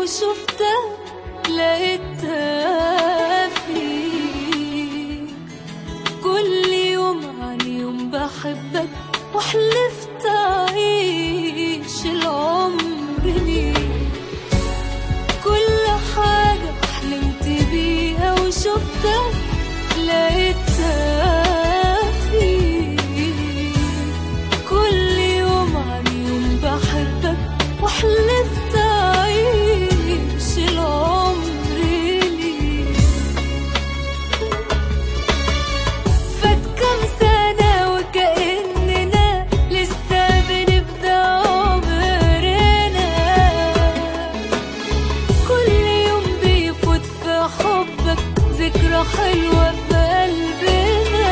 وشفتها لقيتها فيك كل يوم عن يوم بحبك وحلفت أعيش العمر ليك كل حاجة حلمت بيها وشفتها لقيتها فيك كل يوم عن يوم بحبك وحلفت أعيش العمر ليك فات كام سنة وكأننا لسه بنبدأ عمرنا كل يوم بيفوت في حبك ذكرى حلوة في قلبنا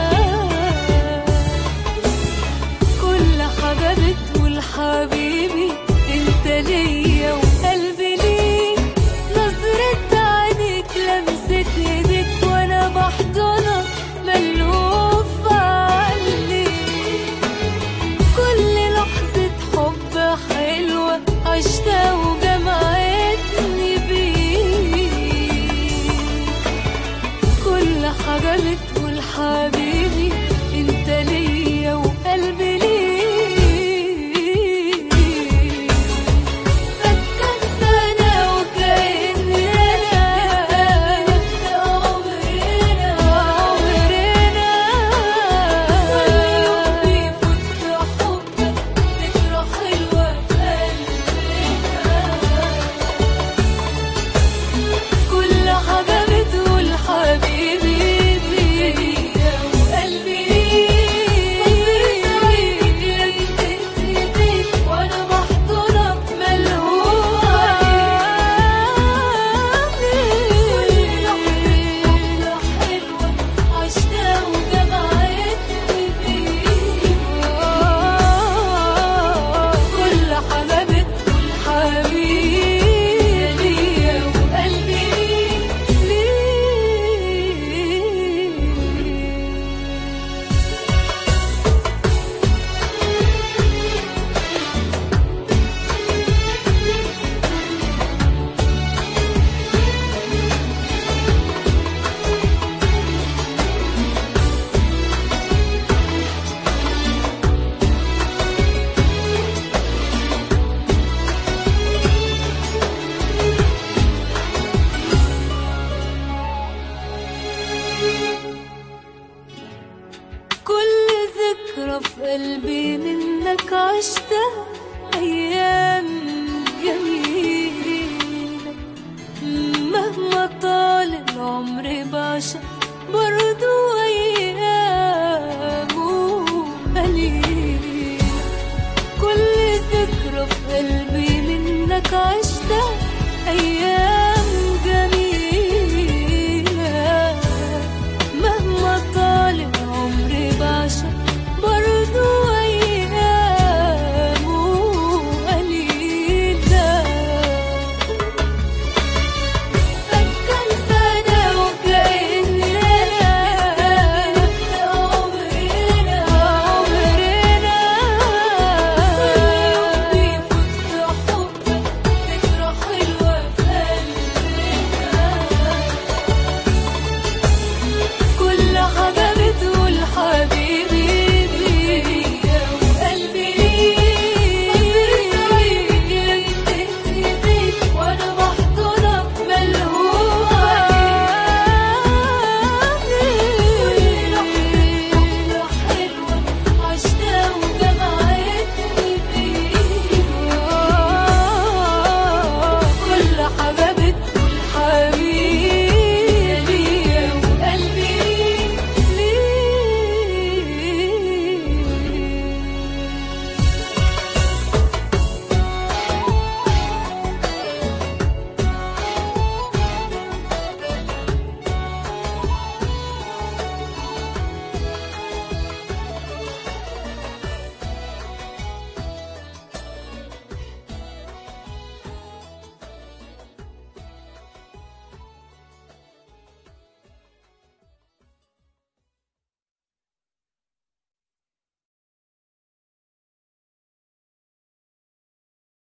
كل حاجة بتقول حبيبي انت ليا وقلبي ليك نظرة عينيك لمسة ايديك وانا بحضنك ملهوف عليك كل لحظة حب حلوة عشتها وجمعتني بيك كل حاجة بتقول حبيبي انت ليا وقلبي ليك فات كام سنة وكأننا لسه بنبدأ عمرنا عمرنا كل يوم بيفوت في حبك ذكرى حلوة في قلبنا كل حاجة بتقول حبيبي ليا وقلبي لمسة ايديك وانا بحضنك ملهوف عليك كل لحظة حلوة عشتها وجمعتني بيك كل حاجة بتقول حبيبي ليا وقلبي ليك كل ذكرى في قلبي منك عشتها أيام جميلة مهما طال العمر بعشق برضو أيامه قليلة كل ذكرى في قلبي منك عشتها